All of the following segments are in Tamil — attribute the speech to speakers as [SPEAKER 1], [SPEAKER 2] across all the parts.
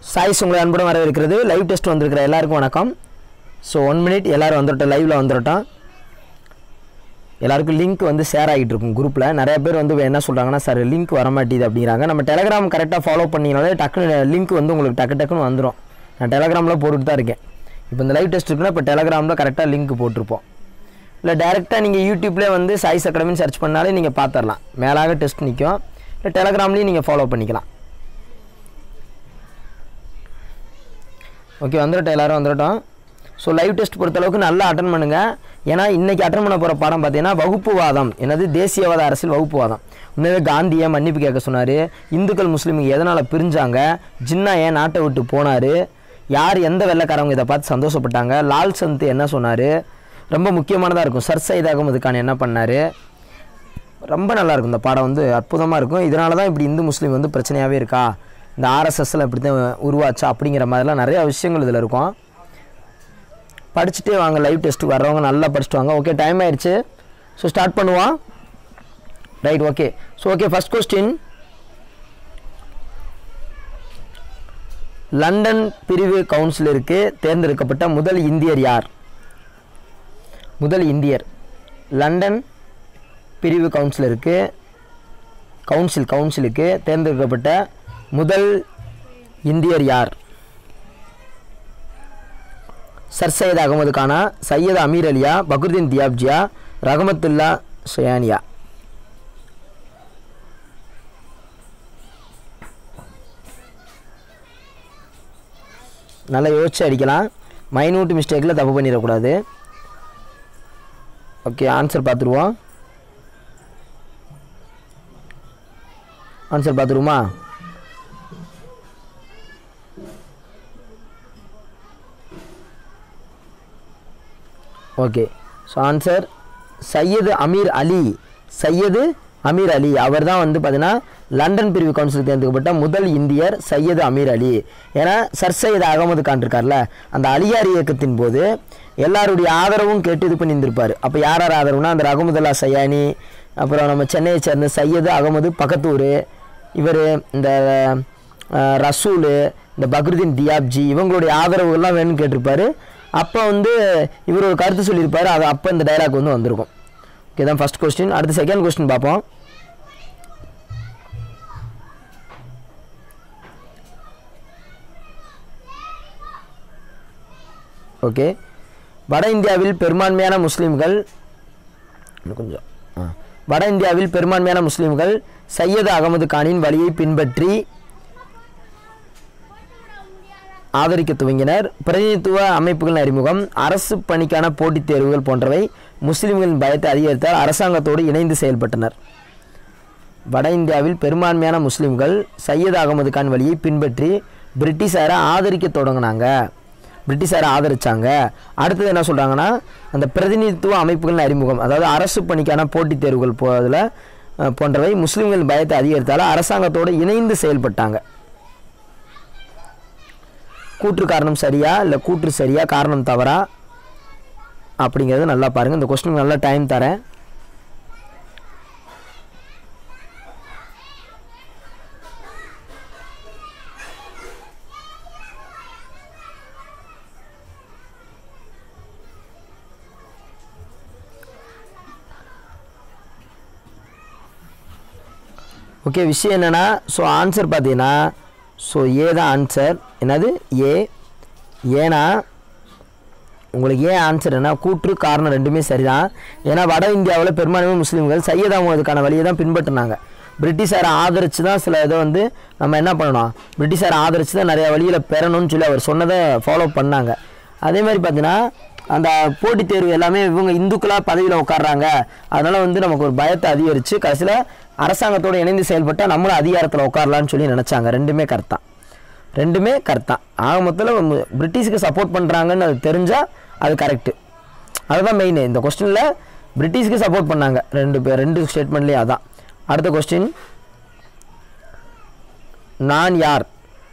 [SPEAKER 1] சாய்ஸ் உங்களை அன்புடன் வரவேற்கிறது லைவ் டெஸ்ட் வந்திருக்கிற எல்லாருக்கும் வணக்கம் ஸோ ஒன் மினிட் எல்லோரும் வந்துட்டோம் லைவில் வந்துட்டோம் எல்லாருக்கும் லிங்க் வந்து ஷேர் ஆகிட்டு இருக்கும் குரூப்பில் நிறைய பேர் வந்து என்ன சொல்கிறாங்கன்னா சார் லிங்க் வர மாட்டேது அப்படிங்கிறாங்க நம்ம டெலகிராம் கரெக்டாக ஃபாலோ பண்ணிங்கனாலே டக்குன்னு லிங்க் வந்து உங்களுக்கு டக்கு டக்குன்னு வந்துடும் நான் டெலகிராமில் போட்டுட்டு தான் இருக்கேன் இப்போ இந்த லைவ் டெஸ்ட் இருக்குன்னா இப்போ டெலகிராமில் கரெக்டாக லிங்க் போட்டிருப்போம் இல்லை டேரெக்டாக நீங்கள் யூடியூப்லேயே வந்து சாய்ஸ் அகாடமின்னு சர்ச் பண்ணாலே நீங்கள் பார்த்துடலாம் மேலாக டெஸ்ட் நிற்கும் இல்லை டெலகிராம்லேயும் நீங்கள் ஃபாலோ பண்ணிக்கலாம் ஓகே வந்துடட்டும் எல்லாரும் வந்துடட்டும் ஸோ லைவ் டெஸ்ட் பொறுத்தளவுக்கு நல்லா அட்டன் பண்ணுங்கள் ஏன்னா இன்றைக்கி அட்டன் பண்ண போகிற பாடம் பார்த்தீங்கன்னா வகுப்புவாதம் என்னது தேசியவாத அரசியல் வகுப்புவாதம் உண்மையாகவே காந்தியை மன்னிப்பு கேட்க சொன்னார் இந்துக்கள் முஸ்லீமுக்கு எதனால் பிரிஞ்சாங்க ஜின்னா ஏன் நாட்டை விட்டு போனார் யார் எந்த வெள்ளைக்காரவங்க இதை பார்த்து சந்தோஷப்பட்டாங்க லால் சந்த் என்ன சொன்னார் ரொம்ப முக்கியமானதாக இருக்கும் சர் சைத் அகமது கான் என்ன பண்ணார் ரொம்ப நல்லா இருக்கும் இந்த பாடம் வந்து அற்புதமாக இருக்கும் இதனால தான் இப்படி இந்து முஸ்லீம் வந்து பிரச்சனையாகவே இருக்கா இந்த ஆர்எஸ்எஸ்ல இப்படி தான் உருவாச்சா அப்படிங்கிற மாதிரிலாம் நிறையா விஷயங்கள் இதில் இருக்கும் படிச்சுட்டே வாங்க லைவ் டெஸ்ட்டுக்கு வர்றவங்க நல்லா படிச்சுட்டு வாங்க ஓகே டைம் ஆயிடுச்சு ஸோ ஸ்டார்ட் பண்ணுவோம் right okay so okay first question London பிரிவு கவுன்சிலருக்கு தேர்ந்தெடுக்கப்பட்ட முதல் இந்தியர் யார் முதல் இந்தியர் லண்டன் பிரிவு கவுன்சிலருக்கு கவுன்சில் கவுன்சிலுக்கு தேர்ந்தெடுக்கப்பட்ட முதல் இந்தியர் யார் சர் சையத் அகமது கானா சையத் அமீர் அலியா பக்ருதீன் தியாப்ஜியா ரஹமத்துல்லா சுயானியா நல்லா யோசிச்சு அடிக்கலாம் மைனூட் மிஸ்டேக்கில் தப்பு பண்ணிடக்கூடாது ஓகே ஆன்சர் பார்த்துருவோம் ஆன்சர் பார்த்துருமா okay so answer Syed Ameer Ali Syed Ameer Ali அவர் தான் வந்து பார்த்தீங்கன்னா லண்டன் பிரிவு கவுன்சில் தேர்ந்தெடுக்கப்பட்ட முதல் இந்தியர் சையது அமீர் அலி ஏன்னா சர் சையது அகமது கான் இருக்கார்ல அந்த அலியார் இயக்கத்தின் போது எல்லாருடைய ஆதரவும் கேட்டு இது பண்ணியிருந்திருப்பார் அப்போ யார் யார் ஆதரவுனா அந்த ரகுமதுல்லா சையானி அப்புறம் நம்ம சென்னையை சேர்ந்த சையது அகமது பக்கத்தூர் இவர் இந்த அஹ், ரசூலு இந்த பக்ருதீன் தியாப்ஜி இவங்களுடைய ஆதரவுகள்லாம் வேணும்னு கேட்டிருப்பாரு அப்போ வந்து இவர் ஒரு கருத்து சொல்லியிருப்பாரு அது அப்போ இந்த டைலாக் வந்து வந்திருக்கும் ஓகே தான் ஃபஸ்ட் கொஸ்டின் அடுத்து செகண்ட் கொஸ்டின் பார்ப்போம் ஓகே வட இந்தியாவில் பெரும்பான்மையான முஸ்லீம்கள் இன்னும் கொஞ்சம் ஆ. வட இந்தியாவில் பெரும்பான்மையான முஸ்லீம்கள் சையது அகமது கானின் வழியை பின்பற்றி ஆதரிக்க துவங்கினர் பிரதிநிதித்துவ அமைப்புகளின் அறிமுகம் அரசு பணிக்கான போட்டித் தேர்வுகள் போன்றவை முஸ்லிம்களின் பயத்தை அதிகரித்தால் அரசாங்கத்தோடு இணைந்து செயல்பட்டனர் வட இந்தியாவில் பெரும்பான்மையான முஸ்லிம்கள் சையத் அகமது கான் வழியை பின்பற்றி பிரிட்டிஷாரை ஆதரிக்க தொடங்கினாங்க பிரிட்டிஷாரை ஆதரிச்சாங்க அடுத்தது என்ன சொல்கிறாங்கன்னா அந்த பிரதிநிதித்துவ அமைப்புகளின் அறிமுகம் அதாவது அரசு பணிக்கான போட்டித் தேர்வுகள் போதில் போன்றவை முஸ்லிம்களின் பயத்தை அதிகரித்தால் அரசாங்கத்தோடு இணைந்து செயல்பட்டாங்க கூற்று காரணம் சரியா இல்லை கூற்று சரியா காரணம் தவறா அப்படிங்கிறது நல்லா பாருங்கள் இந்த கொஸ்டினுக்கு நல்லா டைம் தரேன் ஓகே விஷயம் என்னென்னா ஸோ ஆன்சர் பார்த்தீங்கன்னா ஸோ ஏ தான் ஆன்சர் என்னது ஏ ஏன்னா உங்களுக்கு ஏன் ஆன்சர் என்ன கூற்று காரணம் ரெண்டுமே சரிதான் ஏன்னா வட இந்தியாவில் பெரும்பான்மை முஸ்லீம்கள் சையத் அகமதுக்கான வழியை தான் பின்பற்றினாங்க பிரிட்டிஷாரை ஆதரித்து தான் சில இதை வந்து நம்ம என்ன பண்ணணும் பிரிட்டிஷாரை ஆதரித்து தான் நிறைய வழியில் பெறணும்னு சொல்லி அவர் சொன்னதை ஃபாலோ பண்ணாங்க அதே மாதிரி பார்த்தீங்கன்னா அந்த போட்டித் தேர்வு எல்லாமே இவங்க இந்துக்களாக பதவியில் உட்கார்றாங்க அதனால் வந்து நமக்கு ஒரு பயத்தை அதிகரித்து கடைசியில் அரசாங்கத்தோடு இணைந்து செயல்பட்டால் நம்மளும் அதிகாரத்தில் உட்காரலான்னு சொல்லி நினச்சாங்க ரெண்டுமே கரெக்டாக ரெண்டுமே கரெக்டாக ஆக மொத்தத்தில் பிரிட்டிஷுக்கு சப்போர்ட் பண்ணுறாங்கன்னு அது தெரிஞ்சால் அது கரெக்டு அதுதான் மெயின் இந்த கொஸ்டினில் பிரிட்டிஷ்க்கு சப்போர்ட் பண்ணாங்க ரெண்டு பேர் ரெண்டு ஸ்டேட்மெண்ட்லேயும் அதான் அடுத்த கொஸ்டின் நான் யார்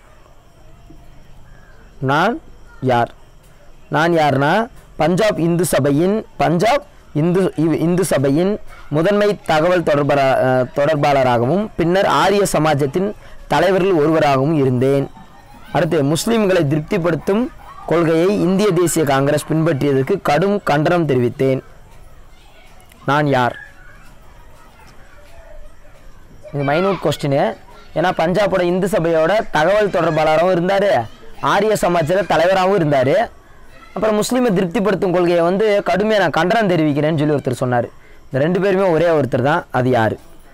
[SPEAKER 1] நான் யார் நான் யார்னா பஞ்சாப் இந்து சபையின் பஞ்சாப் இந்து இவ்- இந்து சபையின் முதன்மை தகவல் தொடர்பரா அஹ், தொடர்பாளராகவும் பின்னர் ஆரிய சமாஜத்தின் தலைவரில் ஒருவராகவும் இருந்தேன் அடுத்து முஸ்லிம்களை திருப்திப்படுத்தும் கொள்கையை இந்திய தேசிய காங்கிரஸ் பின்பற்றியதற்கு கடும் கண்டனம் தெரிவித்தேன் நான் யார் இது மைனூட் கொஸ்டின் ஏன்னா பஞ்சாபோட இந்து சபையோட தகவல் தொடர்பாளராகவும் இருந்தார் ஆரிய சமாஜ்ல தலைவராகவும் இருந்தார் அப்புறம் முஸ்லீமை திருப்திப்படுத்தும் கொள்கையை வந்து கடுமையாக நான் கண்டனம் தெரிவிக்கிறேன்னு சொல்லி ஒருத்தர் சொன்னார் இந்த ரெண்டு பேருமே ஒரே ஒருத்தர் தான் அது யார்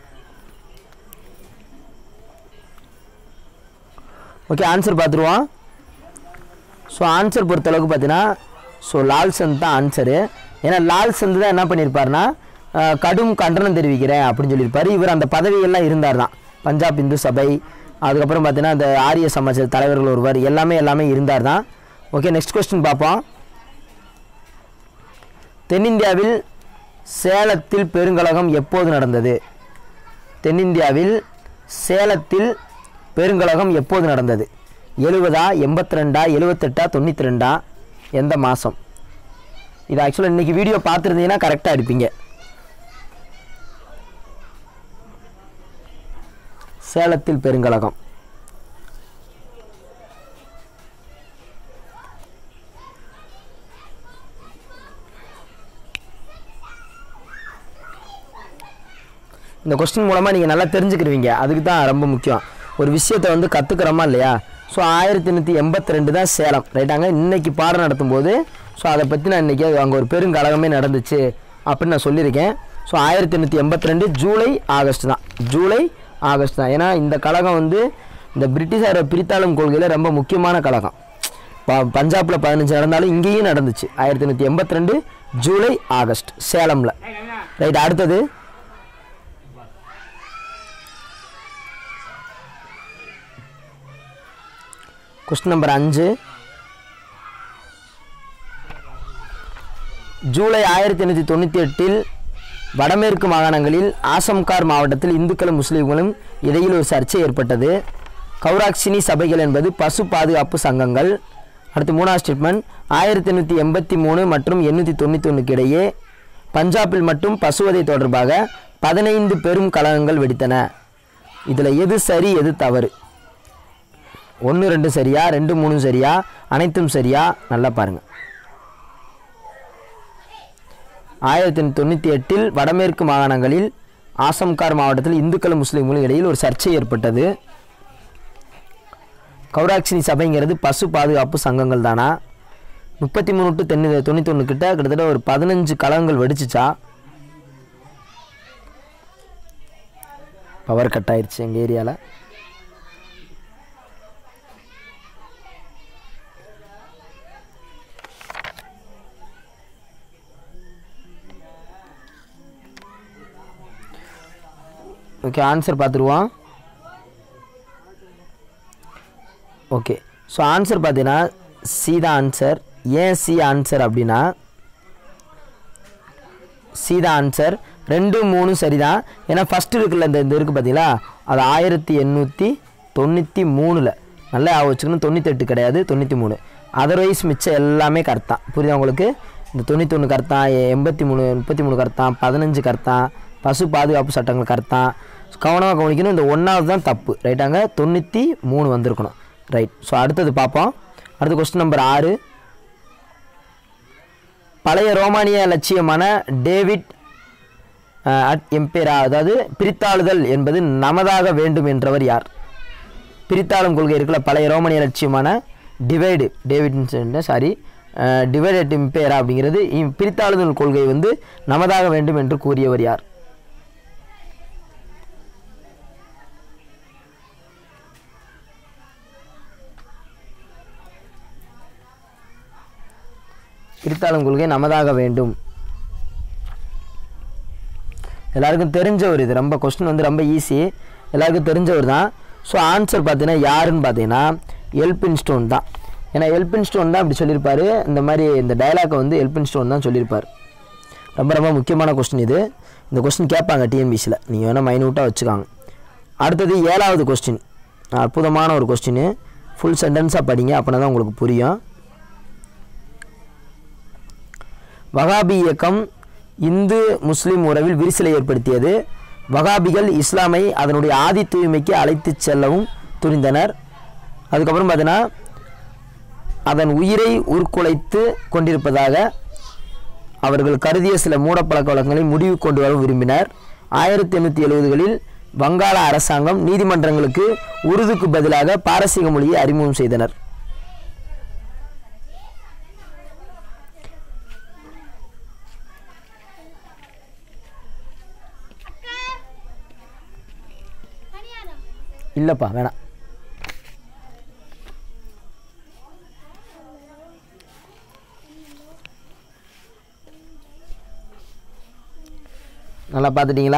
[SPEAKER 1] ஓகே ஆன்சர் பார்த்துருவோம் ஸோ ஆன்சர் பொறுத்தளவுக்கு பார்த்தீங்கன்னா ஸோ லால் சந்த் தான் ஆன்சரு ஏன்னா லால் சந்த் தான் என்ன பண்ணியிருப்பாருன்னா அஹ், கடும் கண்டனம் தெரிவிக்கிறேன் அப்படின்னு சொல்லியிருப்பார் இவர் அந்த பதவியெல்லாம் இருந்தார் தான் பஞ்சாப் இந்து சபை அதுக்கப்புறம் பார்த்தீங்கன்னா அந்த ஆரிய சமாஜ தலைவர்கள் ஒருவர் எல்லாமே எல்லாமே இருந்தார் தான் ஓகே நெக்ஸ்ட் கொஸ்டின் பார்ப்போம் தென்னிந்தியாவில் சேலத்தில் பெருங்கலகம் எப்போது நடந்தது தென்னிந்தியாவில் சேலத்தில் பெருங்கலகம் எப்போது நடந்தது எழுபதா எண்பத்தி ரெண்டா எழுபத்தெட்டா தொண்ணூற்றி ரெண்டா எந்த மாதம் இது ஆக்சுவலாக இன்றைக்கி வீடியோ பார்த்துருந்தீங்கன்னா கரெக்டாக இருப்பீங்க சேலத்தில் பெருங்கலகம் இந்த கொஸ்டின் மூலமாக நீங்கள் நல்லா தெரிஞ்சுக்கிருவீங்க அதுக்கு தான் ரொம்ப முக்கியம் ஒரு விஷயத்தை வந்து கற்றுக்கிறோமா இல்லையா ஸோ ஆயிரத்தி எண்ணூற்றி எண்பத்தி ரெண்டு தான் சேலம் ரைட்டாங்க இன்னைக்கு பாடம் நடத்தும்போது ஸோ அதை பற்றி நான் இன்றைக்கி அங்கே ஒரு பெருங்கலகமே நடந்துச்சு அப்படின்னு நான் சொல்லியிருக்கேன் ஸோ ஆயிரத்தி எண்ணூற்றி எண்பத்தி ரெண்டு ஜூலை ஆகஸ்ட் தான் ஜூலை ஆகஸ்ட் தான் ஏன்னா இந்த கழகம் வந்து இந்த பிரிட்டிஷாரை பிரித்தாளும் கொள்கையில் ரொம்ப முக்கியமான கழகம் ப- பஞ்சாப்ல பதினஞ்சு நடந்தாலும் இங்கேயும் நடந்துச்சு ஆயிரத்தி எண்ணூற்றி எண்பத்தி ரெண்டு ஜூலை ஆகஸ்ட் சேலமில் ரைட் அடுத்தது கொஸ்டின் நம்பர் அஞ்சு ஜூலை ஆயிரத்தி எண்ணூற்றி தொண்ணூற்றி எட்டில் வடமேற்கு மாகாணங்களில் ஆசம்கார் மாவட்டத்தில் இந்துக்களும் முஸ்லீம்களும் இடையில் ஒரு சர்ச்சை ஏற்பட்டது கௌராக்சினி சபைகள் என்பது பசு பாதுகாப்பு சங்கங்கள் அடுத்து மூணாவது ஸ்டேட்மெண்ட் ஆயிரத்தி எண்ணூற்றி எண்பத்தி மூணு மற்றும் எண்ணூற்றி தொண்ணூற்றி ஒன்றுக்கு இடையே பஞ்சாபில் மட்டும் பசுவதை தொடர்பாக பதினைந்து பெரும் கலகங்கள் வெடித்தன இதில் எது சரி எது தவறு ஒன்று ரெண்டு சரியா ரெண்டு மூணு சரியா அனைத்தும் சரியா நல்லா பாருங்கள் ஆயிரத்தி எண்ணூற்றி தொண்ணூற்றி எட்டில் வடமேற்கு மாகாணங்களில் ஆசம்கார் மாவட்டத்தில் இந்துக்களும் முஸ்லீம்களும் இடையில் ஒரு சர்ச்சை ஏற்பட்டது கௌராக்சினி சபைங்கிறது பசு பாதுகாப்பு சங்கங்கள் தானா முப்பத்தி மூணு டு தென்னு தொண்ணூத்தொன்று கிட்ட கிட்டத்தட்ட ஒரு பதினஞ்சு கலகங்கள் வெடிச்சிச்சா பவர் கட் ஆயிடுச்சு எங்கள் ஏரியாவில் ஓகே ஆன்சர் பார்த்துருவோம் ஓகே ஸோ ஆன்சர் பார்த்தீங்கன்னா சி தான் ஆன்சர் ஏன் சி ஆன்சர் அப்படின்னா சி தான் ஆன்சர் ரெண்டு மூணு சரிதான் ஏன்னா ஃபஸ்ட்டு இருக்குல்ல இந்த இந்த இருக்குது பார்த்தீங்களா அது ஆயிரத்தி எண்ணூற்றி தொண்ணூற்றி மூணில் நல்லா ஞாபகம் வச்சுக்கணும் தொண்ணூத்தெட்டு கிடையாது தொண்ணூற்றி மூணு அதர்வைஸ் மிச்சம் எல்லாமே கரெக்டான் புரியுதா உங்களுக்கு இந்த தொண்ணூத்தொன்று கரெக்டான் எண்பத்தி மூணு முப்பத்தி மூணு கரெக்டான் பதினஞ்சு கரெக்டான் பசு பாதுகாப்பு சட்டங்கள் கரெக்டான் கவனமாக கவனிக்கணும் இந்த ஒன்றாவது தான் தப்பு ரைட்டாங்க தொண்ணூற்றி மூணு வந்திருக்கணும் ரைட் ஸோ அடுத்தது பார்ப்போம் அடுத்த கொஸ்டின் நம்பர் ஆறு பழைய ரோமானிய லட்சியமான டேவிட் அஹ், அட் எம்பேரா அதாவது பிரித்தாளுதல் என்பது நமதாக வேண்டும் என்றவர் யார் பிரித்தாளும் கொள்கை இருக்குல்ல பழைய ரோமானிய லட்சியமான டிவைடு டேவிட் சாரி டிவைடட் இம்பேரா அப்படிங்கிறது இம் பிரித்தாளுதல் கொள்கை வந்து நமதாக வேண்டும் என்று கூறியவர் யார் பிரித்தாளும் கொள்கை நமதாக வேண்டும் எல்லாருக்கும் தெரிஞ்சவர் இது ரொம்ப கொஸ்டின் வந்து ரொம்ப ஈஸி எல்லாருக்கும் தெரிஞ்சவர் தான் ஸோ ஆன்சர் பார்த்தீங்கன்னா யாருன்னு பார்த்தீங்கன்னா எல்பின் ஸ்டோன் தான் ஏன்னா எல்பின் ஸ்டோன் தான் அப்படி சொல்லியிருப்பாரு இந்த மாதிரி இந்த டயலாக்கை வந்து எல்பின் ஸ்டோன் தான் சொல்லியிருப்பார் ரொம்ப ரொம்ப முக்கியமான கொஸ்டின் இது இந்த கொஸ்டின் கேட்பாங்க டிஎன்பிசியில் நீங்கள் வேணால் மைனூட்டாக வச்சுக்காங்க அடுத்தது ஏழாவது கொஸ்டின் அற்புதமான ஒரு கொஸ்டின் ஃபுல் சென்டென்ஸாக படிங்க அப்படின்னா தான் உங்களுக்கு புரியும் வகாபி இயக்கம் இந்து முஸ்லிம் உறவில் விரிசலை ஏற்படுத்தியது வகாபிகள் இஸ்லாமை அதனுடைய ஆதி தூய்மைக்கு அழைத்துச் செல்லவும் துணிந்தனர் அதுக்கப்புறம் பார்த்தீங்கன்னா அதன் உயிரை உருக்குலைத்து கொண்டிருப்பதாக அவர்கள் கருதிய சில மூடப்பழக்க வழக்கங்களை முடிவு கொண்டு வர விரும்பினர் ஆயிரத்தி எண்ணூற்றி எழுபதுகளில் வங்காள அரசாங்கம் நீதிமன்றங்களுக்கு உருதுக்கு பதிலாக பாரசீக மொழியை அறிமுகம் செய்தனர் இல்லைப்பா வேணாம் நல்லா பார்த்துட்டிங்களா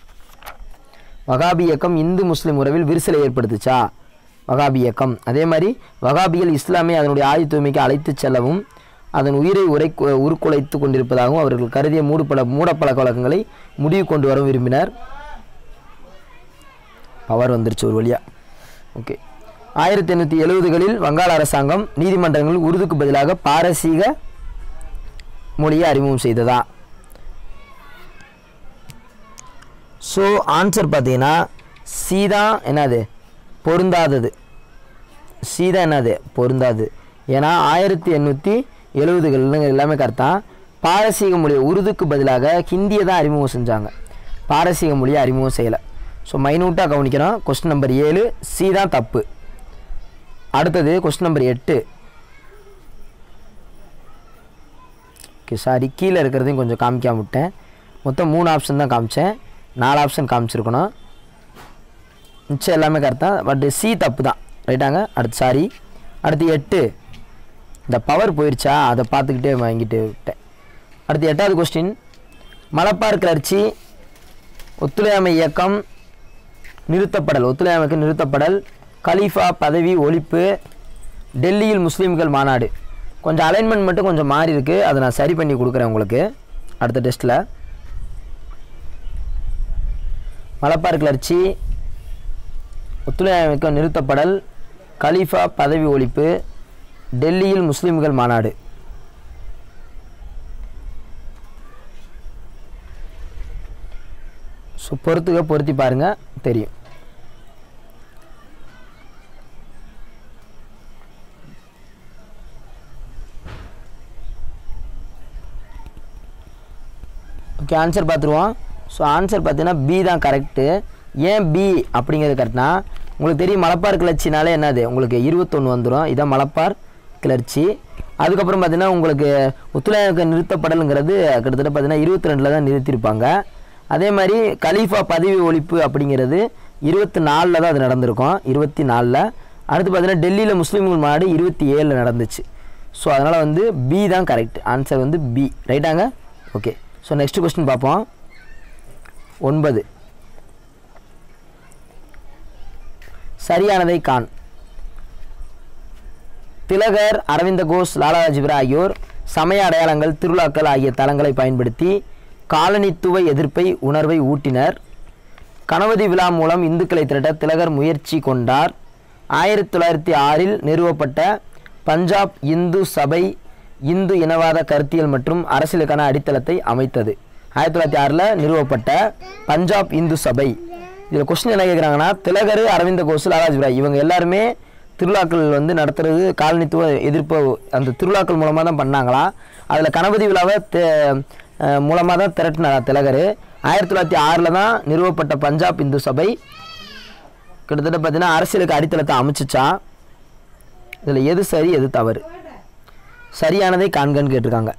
[SPEAKER 1] வகாபி இயக்கம் இந்து முஸ்லீம் உறவில் விரிசலை ஏற்படுத்துச்சா வகாபி இயக்கம் அதே மாதிரி வகாபிகள் இஸ்லாமை அதனுடைய ஆயுத தூய்மைக்கு அழைத்துச் செல்லவும் அதன் உயிரை உரை உருக்குலைத்து கொண்டிருப்பதாகவும் அவர்கள் கருதிய மூடுபல மூடப்பழக்க வழக்கங்களை முடிவு கொண்டு வர விரும்பினர் பவர் வந்துருச்சு ஒரு வழியா ஓகே ஆயிரத்தி எண்ணூற்றி எழுபதுகளில் வங்காள அரசாங்கம் நீதிமன்றங்களில் உருதுக்கு பதிலாக பாரசீக மொழியை அறிமுகம் செய்ததா ஸோ ஆன்சர் பார்த்தீங்கன்னா சி தான் என்னது பொருந்தாதது சி தான் என்னது பொருந்தாது ஏன்னா ஆயிரத்தி எண்ணூற்றி எழுபதுகள்னு எல்லாமே கரெக்டாக பாரசீக மொழியை உருதுக்கு பதிலாக ஹிந்தியை தான் அறிமுகம் செஞ்சாங்க பாரசீக மொழியை அறிமுகம் செய்யலை ஸோ மைனூட்டாக கவனிக்கிறோம் கொஸ்டின் நம்பர் ஏழு சி தான் தப்பு அடுத்தது கொஸ்டின் நம்பர் எட்டு ஓகே சாரி கீழே இருக்கிறதையும் கொஞ்சம் காமிக்காம விட்டேன் மொத்தம் மூணு ஆப்ஷன் தான் காமிச்சேன் நாலு ஆப்ஷன் காமிச்சிருக்கணும் மிச்சம் எல்லாமே கரெக்டாக பட் சி தப்பு தான் ரைட்டாங்க அடுத்து சாரி அடுத்து எட்டு இந்த பவர் போயிடுச்சா அதை பார்த்துக்கிட்டே வாங்கிட்டு விட்டேன் அடுத்து எட்டாவது கொஸ்டின் மலப்பார் கிளர்ச்சி ஒத்துழையாமை இயக்கம் நிறுத்தப்படல் ஒத்துழையாமைக்கு நிறுத்தப்படல் கலீஃபா பதவி ஒழிப்பு டெல்லியில் முஸ்லீம்கள் மாநாடு கொஞ்சம் அலைன்மெண்ட் மட்டும் கொஞ்சம் மாறி இருக்கு அதை நான் சரி பண்ணி கொடுக்குறேன் உங்களுக்கு அடுத்த டெஸ்ட்டில் மலப்பார் கிளர்ச்சி ஒத்துழையாமைக்கு நிறுத்தப்படல் கலீஃபா பதவி ஒழிப்பு டெல்லியில் முஸ்லீம்கள் மாநாடு ஸோ பொறுத்துக்க பொருத்தி பாருங்கள் தெரியும் ஓகே ஆன்சர் பார்த்துருவோம் ஸோ ஆன்சர் பார்த்தீங்கன்னா பி தான் கரெக்டு ஏன் பி அப்படிங்கிறது கரெக்ட்னா உங்களுக்கு தெரியும் மலப்பார் கிளர்ச்சினாலே என்னது உங்களுக்கு இருபத்தொன்று வந்துடும் இதான் மலப்பார் கிளர்ச்சி அதுக்கப்புறம் பார்த்தீங்கன்னா உங்களுக்கு ஒத்துழையாமைக்கு நிறுத்தப்படலுங்கிறது கிட்டத்தட்ட பார்த்தீங்கன்னா இருபத்தி ரெண்டில் தான் நிறுத்தியிருப்பாங்க அதே மாதிரி கலீஃபா பதவி ஒழிப்பு அப்படிங்கிறது இருபத்தி நாலில் தான் அது நடந்திருக்கும் இருபத்தி நாலில் அடுத்து பார்த்தீங்கன்னா டெல்லியில் முஸ்லீம்கள் மாநாடு இருபத்தி ஏழில் நடந்துச்சு ஸோ அதனால் வந்து பி தான் கரெக்ட் ஆன்சர் வந்து பி ரைட்டாங்க ஓகே ஸோ நெக்ஸ்ட் கொஸ்டின் பார்ப்போம் ஒன்பது சரியானதை காண் திலகர் அரவிந்த கோஷ் லாலா லஜ்பதி ஆகியோர் சமய அடையாளங்கள் திருவிழாக்கள் ஆகிய தளங்களை பயன்படுத்தி காலனித்துவ எதிர்ப்பை உணர்வை ஊட்டினர் கணபதி விழா மூலம் இந்துக்களை திரட்ட திலகர் முயற்சி கொண்டார் ஆயிரத்தி தொள்ளாயிரத்தி ஆறில் நிறுவப்பட்ட பஞ்சாப் இந்து சபை இந்து இனவாத கருத்தியல் மற்றும் அரசியலுக்கான அடித்தளத்தை அமைத்தது ஆயிரத்தி தொள்ளாயிரத்தி ஆறில் நிறுவப்பட்ட பஞ்சாப் இந்து சபை இதில் கொஸ்டின் என்ன கேட்குறாங்கன்னா திலகர் அரவிந்த கோஷ் லாலாஜி ராய் இவங்க எல்லாருமே திருவிழாக்கள் வந்து நடத்துறது காலனித்துவ எதிர்ப்பு அந்த திருவிழாக்கள் மூலமாக தான் பண்ணாங்களாம் அதில் கணபதி விழாவை மூலமாக தான் திரட்டினாரா திலகர் ஆயிரத்தி தொள்ளாயிரத்தி ஆறில் தான் நிறுவப்பட்ட பஞ்சாப் இந்து சபை கிட்டத்தட்ட பார்த்தீங்கன்னா அரசியலுக்கு அடித்தளத்தை அமைச்சிச்சா இதில் எது சரி எது தவறு சரியானதை காண்கன்னு கேட்டிருக்காங்க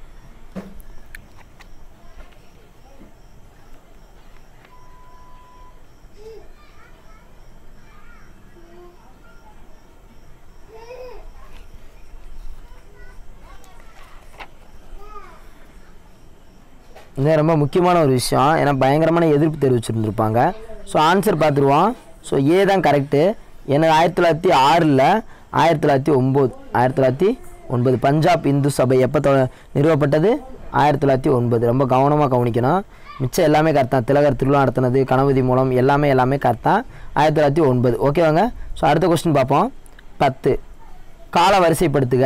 [SPEAKER 1] இது ரொம்ப முக்கியமான ஒரு விஷயம் ஏன்னா பயங்கரமான எதிர்ப்பு தெரிவிச்சிருந்துருப்பாங்க ஸோ ஆன்சர் பார்த்துருவோம் ஸோ ஏ தான் கரெக்டு எனக்கு ஆயிரத்தி தொள்ளாயிரத்தி ஆறில் ஆயிரத்தி தொள்ளாயிரத்தி ஒம்பது ஆயிரத்தி தொள்ளாயிரத்தி ஒன்பது பஞ்சாப் இந்து சபை எப்போ தொ நிறுவப்பட்டது ஆயிரத்தி தொள்ளாயிரத்தி ஒன்பது ரொம்ப கவனமாக கவனிக்கணும் மிச்சம் எல்லாமே கரெக்டாக திலகர் திருவிழா நடத்தினது கணபதி மூலம் எல்லாமே எல்லாமே கரெக்டாக ஆயிரத்தி தொள்ளாயிரத்தி ஒன்பது ஓகேவாங்க ஸோ அடுத்த கொஸ்டின் பார்ப்போம் பத்து கால வரிசைப்படுத்துக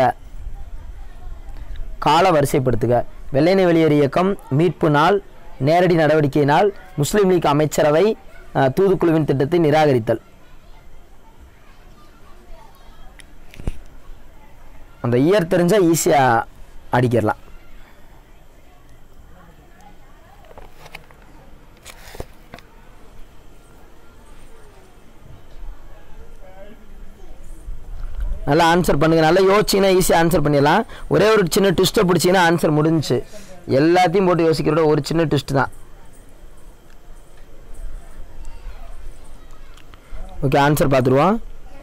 [SPEAKER 1] கால வரிசைப்படுத்துக வெள்ளையனை வெளியேறு இயக்கம் மீட்பு நாள் நேரடி நடவடிக்கையினால் முஸ்லீம் லீக் அமைச்சரவை அஹ், தூதுக்குழுவின் திட்டத்தை நிராகரித்தல் அந்த இயர் தெரிஞ்சால் ஈஸியாக அடிக்கிடலாம் நல்லா ஆன்சர் பண்ணுங்க நல்லா யோசிச்சிங்கன்னா ஈஸியாக ஆன்சர் பண்ணிடலாம் ஒரே ஒரு சின்ன ட்விஸ்ட்டை பிடிச்சிங்கன்னா ஆன்சர் முடிஞ்சுச்சு எல்லாத்தையும் போட்டு யோசிக்கிறோட ஒரு சின்ன ட்விஸ்ட் தான் ஓகே ஆன்சர் பார்த்துருவோம்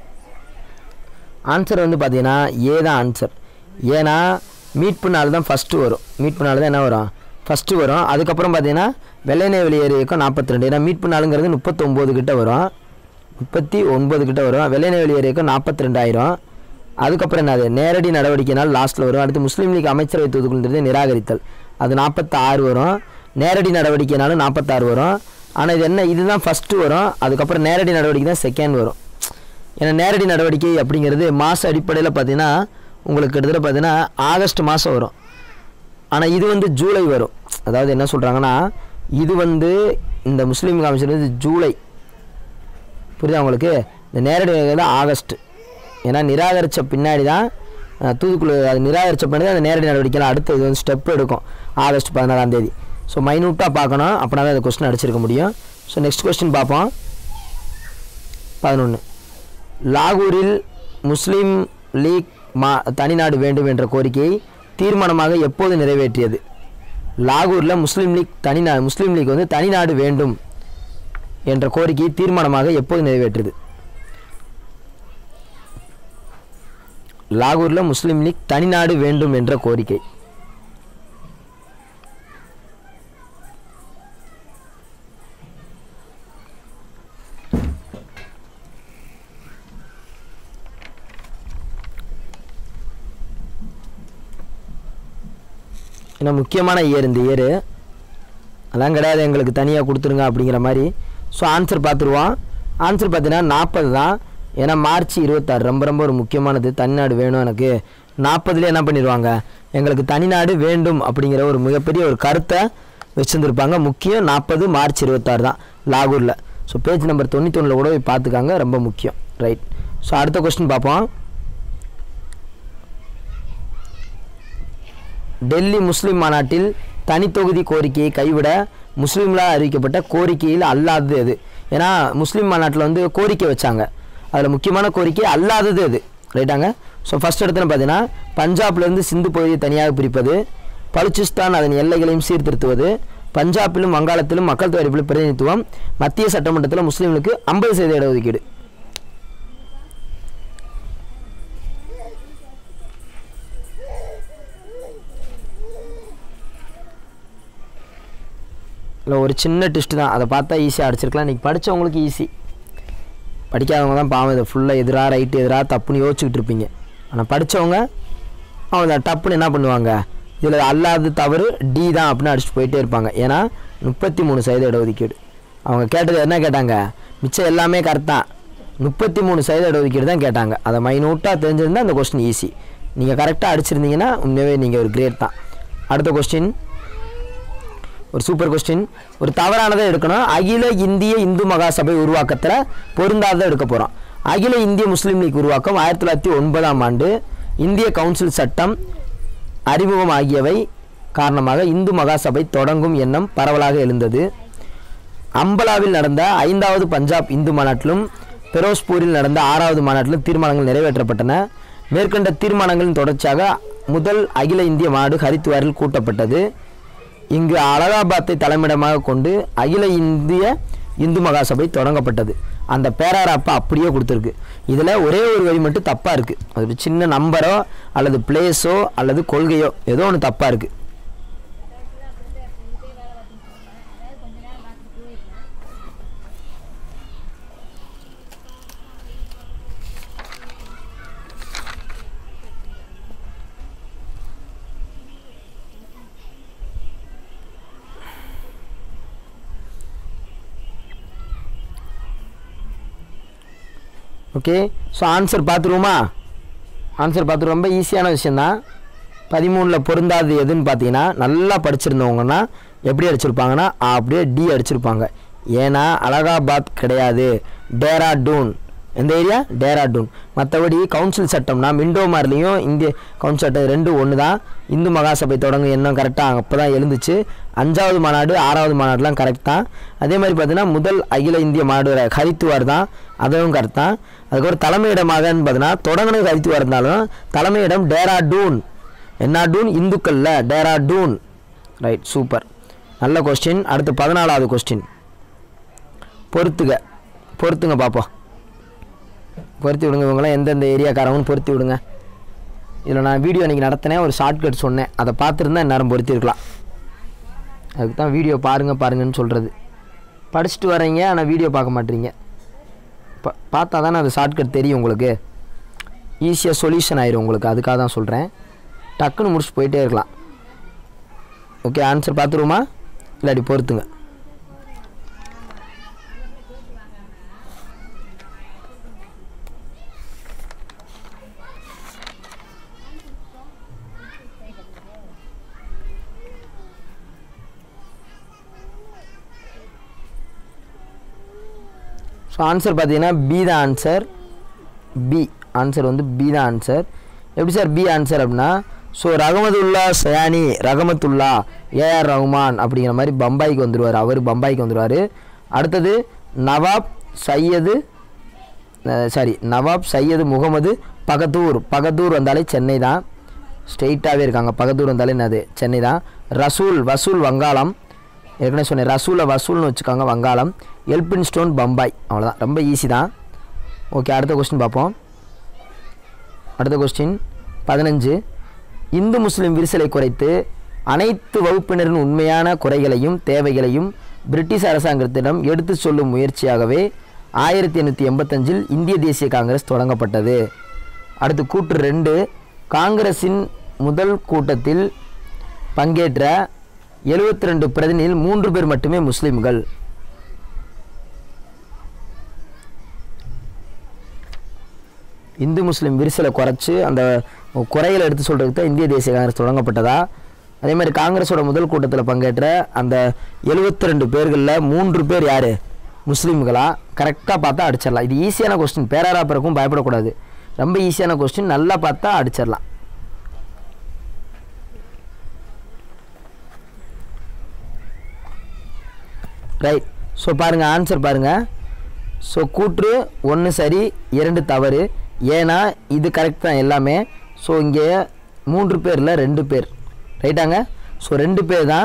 [SPEAKER 1] ஆன்சர் வந்து பார்த்தீங்கன்னா ஏ தான் ஆன்சர் ஏன்னா மீட் பண்ணால் தான் ஃபஸ்ட்டு வரும் மீட் பண்ணால் தான் என்ன வரும் ஃபஸ்ட்டு வரும் அதுக்கப்புறம் பார்த்தீங்கன்னா வெள்ளைநே வெளியேறு இயக்கம் நாற்பத்தி ரெண்டு ஏன்னா மீட் பண்ணாலுங்கிறது முப்பத்தொம்போது கிட்ட வரும் முப்பத்தி ஒன்பது கிட்ட வரும் வெள்ளைநே வெளியேறு இயக்கம் நாற்பத்தி ரெண்டாயிரம் அதுக்கப்புறம் என்னது நேரடி நடவடிக்கைனால் லாஸ்ட்டில் வரும் அடுத்து முஸ்லீம் லீக் அமைச்சரவை தூதுக்குள்ன்றது நிராகரித்தல் அது நாற்பத்தாறு வரும் நேரடி நடவடிக்கைனாலும் நாற்பத்தாறு வரும் ஆனால் இது என்ன இதுதான் ஃபஸ்ட்டு வரும் அதுக்கப்புறம் நேரடி நடவடிக்கை தான் செகண்ட் வரும் ஏன்னா நேரடி நடவடிக்கை அப்படிங்கிறது மாத அடிப்படையில் பார்த்தீங்கன்னா உங்களுக்கு கிட்டத்தட்ட பார்த்தீங்கன்னா ஆகஸ்ட் மாதம் வரும் ஆனால் இது வந்து ஜூலை வரும் அதாவது என்ன சொல்கிறாங்கன்னா இது வந்து இந்த முஸ்லீம் கமிஷன் வந்து ஜூலை புரியுதா உங்களுக்கு இந்த நேரடி தான் ஆகஸ்ட் ஏன்னா நிராகரித்த பின்னாடி தான் அஹ், தூதுக்குழு அது நிராகரித்த பின்னாடி தான் அந்த நேரடி நடவடிக்கைலாம் அடுத்து இது வந்து ஸ்டெப் எடுக்கும் ஆகஸ்ட் பதினாறாம் தேதி ஸோ மைனூட்டாக பார்க்கணும் அப்படின்னா தான் இந்த கொஸ்டின் அடிச்சிருக்க முடியும் ஸோ நெக்ஸ்ட் கொஸ்டின் பார்ப்போம் பதினொன்று லாகூரில் முஸ்லீம் லீக் மா தனிநாடு வேண்டும் என்ற கோரிக்கையை தீர்மானமாக எப்போது நிறைவேற்றியது லாகூரில் முஸ்லீம் லீக் தனிநா முஸ்லீம் லீக் வந்து தனிநாடு வேண்டும் என்ற கோரிக்கையை தீர்மானமாக எப்போது நிறைவேற்றியது லாகூரில் முஸ்லீம் லீக் தனிநாடு வேண்டும் என்ற கோரிக்கை ஏன்னா முக்கியமான இயர் இந்த இயர் அதெல்லாம் கிடையாது எங்களுக்கு தனியாக கொடுத்துருங்க அப்படிங்கிற மாதிரி ஸோ ஆன்சர் பார்த்துருவோம் ஆன்சர் பார்த்தீங்கன்னா நாற்பது தான் ஏன்னா மார்ச் இருபத்தாறு ரொம்ப ரொம்ப ஒரு முக்கியமானது தனிநாடு வேணும் எனக்கு நாற்பதுலேயே என்ன பண்ணிடுவாங்க எங்களுக்கு தனிநாடு வேண்டும் அப்படிங்கிற ஒரு மிகப்பெரிய ஒரு கருத்தை வச்சுருந்துருப்பாங்க முக்கியம் நாற்பது மார்ச் இருபத்தாறு தான் லாகூரில் ஸோ பேஜ் நம்பர் தொண்ணூத்தொன்னில் கூட போய் பார்த்துக்காங்க ரொம்ப முக்கியம் ரைட் ஸோ அடுத்த கொஸ்டின் பார்ப்போம் டெல்லி முஸ்லிம் மாநாட்டில் தனித்தொகுதி கோரிக்கையை கைவிட முஸ்லீம்களால் அறிவிக்கப்பட்ட கோரிக்கையில் அல்லாதது எது ஏன்னா முஸ்லீம் மாநாட்டில் வந்து கோரிக்கை வச்சாங்க அதில் முக்கியமான கோரிக்கை அல்லாதது எது ரைட்டாங்க ஸோ ஃபஸ்ட் இடத்துல பார்த்தீங்கன்னா பஞ்சாப்லேருந்து சிந்து பகுதியை தனியாக பிரிப்பது பலுச்சிஸ்தான் அதன் எல்லைகளையும் சீர்திருத்துவது பஞ்சாபிலும் வங்காளத்திலும் மக்கள் தொகை அடிப்படையில் பிரதிநிதித்துவம் மத்திய சட்டமன்றத்தில் முஸ்லீம்களுக்கு ஐம்பது சதவீத இடஒதுக்கீடு இல்லை ஒரு சின்ன டெஸ்ட்டு தான் அதை பார்த்தா ஈஸியாக அடிச்சிருக்கலாம் இன்றைக்கி படித்தவங்களுக்கு ஈஸி படிக்காதவங்க தான் பாவம் இதை ஃபுல்லாக எதிராக ரைட்டு எதிராக தப்புன்னு யோசிச்சுக்கிட்டு இருப்பீங்க ஆனால் படித்தவங்க அவங்க டப்புன்னு என்ன பண்ணுவாங்க இதில் அல்லாது தவறு டி தான் அப்படின்னு அடிச்சுட்டு போயிட்டே இருப்பாங்க ஏன்னா முப்பத்தி மூணு சதவீத இடஒதுக்கீடு அவங்க கேட்டது என்ன கேட்டாங்க மிச்சம் எல்லாமே கரெக்ட் தான் முப்பத்தி மூணு சதவீத இடஒதுக்கீடு தான் கேட்டாங்க அதை மைனூட்டாக தெரிஞ்சிருந்தால் அந்த கொஸ்டின் ஈஸி நீங்கள் கரெக்டாக அடிச்சிருந்தீங்கன்னா உண்மையாகவே நீங்கள் ஒரு கிரேட் தான் அடுத்த கொஸ்டின் ஒரு சூப்பர் கொஸ்டின் ஒரு தவறானதை எடுக்கணும் அகில இந்திய இந்து மகாசபை உருவாக்கத்தில் பொருந்தாததை எடுக்க போகிறோம் அகில இந்திய முஸ்லீம் லீக் உருவாக்கம் ஆயிரத்தி தொள்ளாயிரத்தி ஒன்பதாம் ஆண்டு இந்திய கவுன்சில் சட்டம் அறிமுகம் ஆகியவை காரணமாக இந்து மகாசபை தொடங்கும் எண்ணம் பரவலாக எழுந்தது அம்பலாவில் நடந்த ஐந்தாவது பஞ்சாப் இந்து மாநாட்டிலும் பெரோஸ்பூரில் நடந்த ஆறாவது மாநாட்டிலும் தீர்மானங்கள் நிறைவேற்றப்பட்டன மேற்கண்ட தீர்மானங்களின் தொடர்ச்சியாக முதல் அகில இந்திய மாநாடு ஹரித்வாரில் கூட்டப்பட்டது இங்கு அலகாபாத்தை தலைமையிடமாக கொண்டு அகில இந்திய இந்து மகாசபை தொடங்கப்பட்டது அந்த பேராராப்பை அப்படியே கொடுத்துருக்கு இதில் ஒரே ஒரு வரி மட்டும் தப்பாக இருக்குது அது ஒரு சின்ன நம்பரோ அல்லது பிளேஸோ அல்லது கொள்கையோ ஏதோ ஒன்று தப்பாக இருக்குது ஓகே ஸோ ஆன்சர் பார்த்துருவோமா ஆன்சர் பார்த்து ரொம்ப ஈஸியான விஷயந்தான் பதிமூணில் பொருந்தாது எதுன்னு பார்த்தீங்கன்னா நல்லா படிச்சிருந்தவங்கன்னா எப்படி அடிச்சிருப்பாங்கன்னா அப்படியே டி அடிச்சிருப்பாங்க ஏன்னா அலகாபாத் கிடையாது டேராடூன் எந்த ஏரியா டேராடூன் மற்றபடி கவுன்சில் சட்டம்னா மிண்டோமார்லேயும் இந்திய கவுன்சில் சட்டம் ரெண்டும் ஒன்று தான் இந்து மகாசபை தொடங்கு என்ன கரெக்டாக அப்போ தான் எழுந்துச்சு அஞ்சாவது மாநாடு ஆறாவது மாநாடுலாம் கரெக்ட் தான் அதே மாதிரி பார்த்தீங்கன்னா முதல் அகில இந்திய மாநாடு ஹரித்துவார் தான் அதுவும் கரெக்ட் தான் அதுக்கப்புறம் தலைமையிடமாகன்னு பார்த்தீங்கன்னா தொடங்கினது ஹரித்துவார் இருந்தாலும் தலைமையிடம் டேராடூன் என்ன டூன் இந்துக்கள்ல டேராடூன் ரைட் சூப்பர் நல்ல கொஸ்டின் அடுத்து பதினாலாவது கொஸ்டின் பொறுத்துக பொறுத்துங்க பார்ப்போம் பொருத்தி விடுங்க இவங்களாம் எந்தெந்த ஏரியாக்காரவங்கன்னு பொருத்தி விடுங்க இதில் நான் வீடியோ அன்றைக்கி நடத்தினேன் ஒரு ஷார்ட்கட் சொன்னேன் அதை பார்த்துருந்தா நேரம் பொருத்திருக்கலாம் அதுக்கு தான் வீடியோ பாருங்கள் பாருங்கன்னு சொல்கிறது படிச்சுட்டு வரீங்க ஆனால் வீடியோ பார்க்க மாட்டீங்க பா பார்த்தா தானே அது ஷார்ட்கட் தெரியும் உங்களுக்கு ஈஸியாக சொல்யூஷன் ஆயிரும் உங்களுக்கு அதுக்காக தான் சொல்கிறேன் டக்குன்னு முடிச்சுட்டு போயிட்டே இருக்கலாம் ஓகே ஆன்சர் பார்த்துருவோமா இல்லாட்டி பொறுத்துங்க ஸோ ஆன்சர் பார்த்தீங்கன்னா பி தான் ஆன்சர் பி ஆன்சர் வந்து பி தான் ஆன்சர் எப்படி சார் பி ஆன்சர் அப்படின்னா ஸோ ரகமதுல்லா சயானி ரகமத்துல்லா ஏஆர் ரஹ்மான் அப்படிங்கிற மாதிரி பம்பாய்க்கு வந்துடுவார் அவர் பம்பாய்க்கு வந்துடுவார் அடுத்தது நவாப் சையது சாரி நவாப் சையது முகமது பகதூர் பகதூர் வந்தாலே சென்னை தான் ஸ்ட்ரெயிட்டாகவே இருக்காங்க பகதூர் வந்தாலே என்னது சென்னை தான் ரசூல் வசூல் வங்காளம் ஏற்கனவே சொன்னேன் ரசூலை வசூல்னு வச்சுக்காங்க வங்காளம் எல்பின் ஸ்டோன் பம்பாய் அவ்வளோதான் ரொம்ப ஈஸி தான் ஓகே அடுத்த கொஸ்டின் பார்ப்போம் அடுத்த கொஸ்டின் பதினஞ்சு இந்து முஸ்லீம் விரிசலை குறைத்து அனைத்து வகுப்பினரின் உண்மையான குறைகளையும் தேவைகளையும் பிரிட்டிஷ் அரசாங்கத்திடம் எடுத்து சொல்லும் முயற்சியாகவே ஆயிரத்தி எண்ணூற்றி எண்பத்தஞ்சில் இந்திய தேசிய காங்கிரஸ் தொடங்கப்பட்டது அடுத்து கூற்று ரெண்டு காங்கிரஸின் முதல் கூட்டத்தில் பங்கேற்ற எழுபத்தி ரெண்டு பிரதிநிதியில் மூன்று பேர் மட்டுமே முஸ்லீம்கள் இந்து முஸ்லீம் விரிசலை குறைச்சி அந்த குறைகளை எடுத்து சொல்கிறதுக்கு தான் இந்திய தேசிய காங்கிரஸ் தொடங்கப்பட்டதா அதே மாதிரி காங்கிரஸோட முதல் கூட்டத்தில் பங்கேற்ற அந்த எழுபத்தி ரெண்டு பேர்களில் மூன்று பேர் யார் முஸ்லீம்களா கரெக்டாக பார்த்தா அடிச்சிடலாம் இது ஈஸியான கொஸ்டின் பேராரா பிறக்கும் பயப்படக்கூடாது ரொம்ப ஈஸியான கொஸ்டின் நல்லா பார்த்தா அடிச்சிடலாம் ரைட் ஸோ பாருங்கள் ஆன்சர் பாருங்கள் ஸோ கூற்று ஒன்று சரி இரண்டு தவறு ஏன்னா இது கரெக்ட் தான் எல்லாமே ஸோ இங்கே மூன்று பேரில் ரெண்டு பேர் ரைட்டாங்க ஸோ ரெண்டு பேர் தான்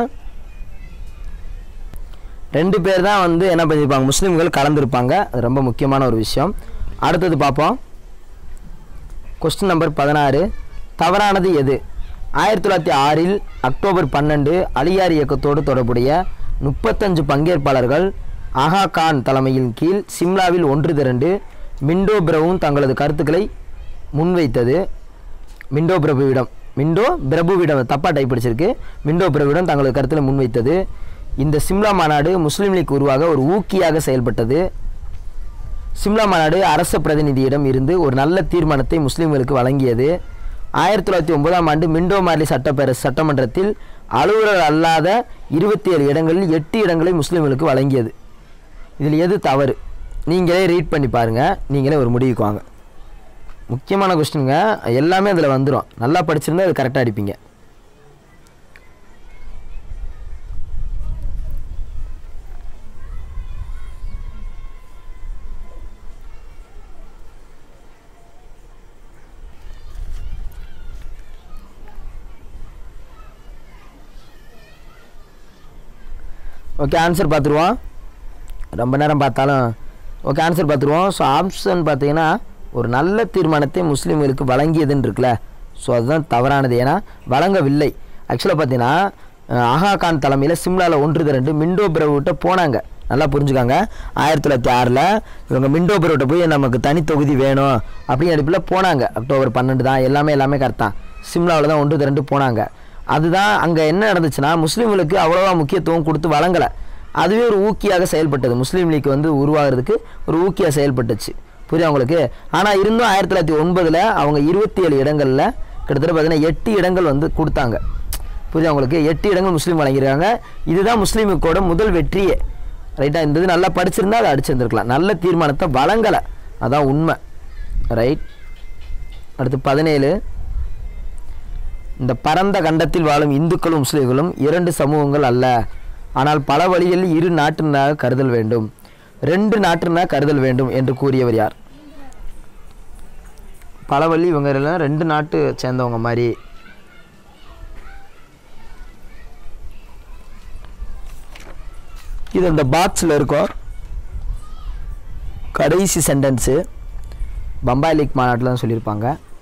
[SPEAKER 1] ரெண்டு பேர் தான் வந்து என்ன பண்ணியிருப்பாங்க முஸ்லீம்கள் கலந்துருப்பாங்க அது ரொம்ப முக்கியமான ஒரு விஷயம் அடுத்தது பார்ப்போம் கொஸ்டின் நம்பர் பதினாறு தவறானது எது ஆயிரத்தி தொள்ளாயிரத்தி ஆறில் அக்டோபர் பன்னெண்டு அலியார் இயக்கத்தோடு தொடர்புடைய முப்பத்தஞ்சு பங்கேற்பாளர்கள் ஆகா கான் தலைமையின் கீழ் சிம்லாவில் ஒன்று திரண்டு மிண்டோ பிரபுவும் தங்களது கருத்துக்களை முன்வைத்தது மிண்டோ பிரபுவிடம் மிண்டோ பிரபுவிடம் தப்பாக டைப் படிச்சிருக்கு மிண்டோ பிரபுவிடம் தங்களது கருத்தில் முன்வைத்தது இந்த சிம்லா மாநாடு முஸ்லீம் லீக் உருவாக ஒரு ஊக்கியாக செயல்பட்டது சிம்லா மாநாடு அரச பிரதிநிதியிடம் இருந்து ஒரு நல்ல தீர்மானத்தை முஸ்லீம்களுக்கு வழங்கியது ஆயிரத்தி தொள்ளாயிரத்தி ஒன்பதாம் ஆண்டு மிண்டோ மார்லி சட்டப்பேர சட்டமன்றத்தில் அலுவலர் அல்லாத இருபத்தி ஏழு இடங்களில் எட்டு இடங்களை முஸ்லீம்களுக்கு வழங்கியது இதில் எது தவறு நீங்களே ரீட் பண்ணி பாருங்கள் நீங்களே ஒரு முடிவுக்கு வாங்க முக்கியமான கொஸ்டினுங்க எல்லாமே அதில் வந்துடும் நல்லா படிச்சிருந்தா அது கரெக்டாக அடிப்பீங்க ஓகே ஆன்சர் பார்த்துருவோம் ரொம்ப நேரம் பார்த்தாலும் ஓகே ஆன்சர் பார்த்துருவோம் ஸோ ஆப்ஷன் பார்த்தீங்கன்னா ஒரு நல்ல தீர்மானத்தை முஸ்லீம்களுக்கு வழங்கியதுன்னு இருக்குல்ல ஸோ அதுதான் தவறானது ஏன்னா வழங்கவில்லை ஆக்சுவலாக பார்த்தீங்கன்னா அஹ், ஆகா கான் தலைமையில் சிம்லாவில் ஒன்று திரண்டு மிண்டோ பிரபுகிட்ட போனாங்க நல்லா புரிஞ்சுக்காங்க ஆயிரத்தி தொள்ளாயிரத்தி ஆறில் இவங்க மிண்டோ பிரபுகிட்ட போய் நமக்கு தனி தொகுதி வேணும் அப்படின்னு அடிப்பில் போனாங்க அக்டோபர் பன்னெண்டு தான் எல்லாமே எல்லாமே கரெக்ட் தான் சிம்லாவில் தான் ஒன்று திரண்டு போனாங்க அதுதான் அங்கே என்ன நடந்துச்சுன்னா முஸ்லீம்களுக்கு அவ்வளோவா முக்கியத்துவம் கொடுத்து வழங்கலை அதுவே ஒரு ஊக்கியாக செயல்பட்டது முஸ்லீம் லீக் வந்து உருவாகிறதுக்கு ஒரு ஊக்கியாக செயல்பட்டுச்சு புரியுதா உங்களுக்கு ஆனால் இருந்தும் ஆயிரத்தி தொள்ளாயிரத்தி ஒன்பதில் அவங்க இருபத்தி ஏழு இடங்களில் கிட்டத்தட்ட பார்த்தீங்கன்னா எட்டு இடங்கள் வந்து கொடுத்தாங்க புரியுதா உங்களுக்கு எட்டு இடங்கள் முஸ்லீம் வழங்கியிருக்காங்க இதுதான் முஸ்லீமுக்கோட முதல் வெற்றியே ரைட்டா இந்த இது நல்லா படிச்சிருந்தா அதை அடிச்சிருந்துருக்கலாம் நல்ல தீர்மானத்தை வழங்கலை அதான் உண்மை ரைட் அடுத்து பதினேழு இந்த பரந்த கண்டத்தில் வாழும் இந்துக்களும் முஸ்லிம்களும் இரண்டு சமூகங்கள் அல்ல ஆனால் பல வழிகளில் இரு நாட்டினராக கருதல் வேண்டும் ரெண்டு நாட்டினராக கருதல் வேண்டும் என்று கூறியவர் யார் பல வழி இவங்க எல்லாம் ரெண்டு நாட்டு சேர்ந்தவங்க மாதிரி இது அந்த பாக்ஸில் இருக்கும் கடைசி சென்டென்ஸு பம்பாய் லீக் மாநாட்டில் தான் சொல்லியிருப்பாங்க